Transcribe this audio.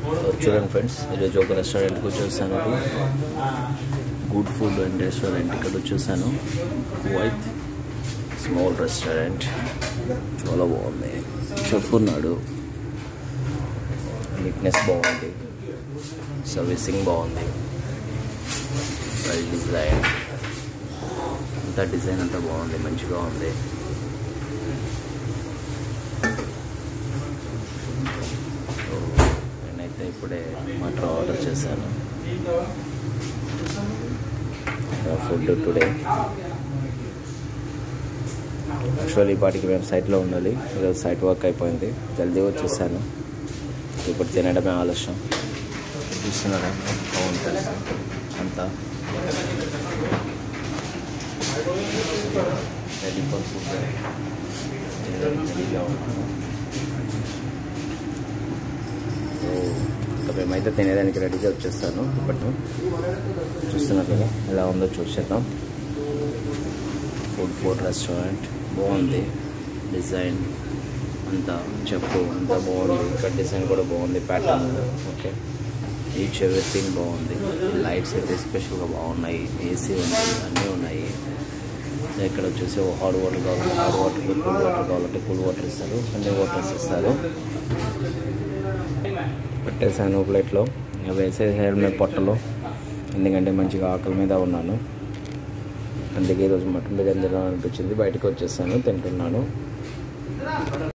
చూడండి ఫ్రెండ్స్ ఈరోజు ఒక రెస్టారెంట్కి వచ్చేసాను గుడ్ ఫుడ్ అండ్ రెస్టారెంట్ ఇక్కడ వచ్చేసాను వైత్ స్మాల్ రెస్టారెంట్ చాలా బాగుంది షెఫ్ ఉన్నాడు నీట్నెస్ బాగుంది సర్వీసింగ్ బాగుంది వెల్ డిజైన్ అంతా డిజైన్ అంతా బాగుంది మంచిగా ఉంది సో నేనైతే ఇప్పుడే మటర్ ఆర్డర్ చేశాను ఫుడ్ టుడే యాక్చువల్లీ ఈ పాటికి మేము సైట్లో ఉండాలి ఈరోజు సైట్ వర్క్ అయిపోయింది జల్దీ వచ్చేసాను ఇప్పుడు తినడమే ఆలస్యం చూస్తున్నారా బాగుంటుంది అంతా రెడీ ఫర్ ఫుడ్ రెడీగా ఉన్నాను సో ఇంకా మేమైతే తినేదానికి రెడీగా వచ్చేస్తాను బట్ చూస్తున్నారు కదా ఎలా ఉందో చూసేద్దాం ఫుడ్ ఫుడ్ రెస్టారెంట్ బాగుంది డిజైన్ అంతా చెప్పు అంతా బాగుంది ఇక్కడ డిజైన్ కూడా బాగుంది ప్యాటర్న్ ఓకే ఈచ్ ఎవ్రీథింగ్ బాగుంది లైట్స్ అయితే స్పెషల్గా బాగున్నాయి ఏసీ ఉంది అన్నీ ఉన్నాయి ఇక్కడ వచ్చేసి హాట్ వాటర్ కావాలంటే హాట్ వాటర్ కూల్ వాటర్ కావాలంటే కూల్ వాటర్ ఇస్తారు అన్ని వాటర్స్ ఇస్తారు పెట్టేసాను ప్లేట్లో వేసేసాను మేము పొట్టలో ఎందుకంటే మంచిగా ఆకలి మీద ఉన్నాను అందుకే ఈరోజు మటన్ బిర్యానీ తినాలనిపించింది బయటకు వచ్చేసాను తింటున్నాను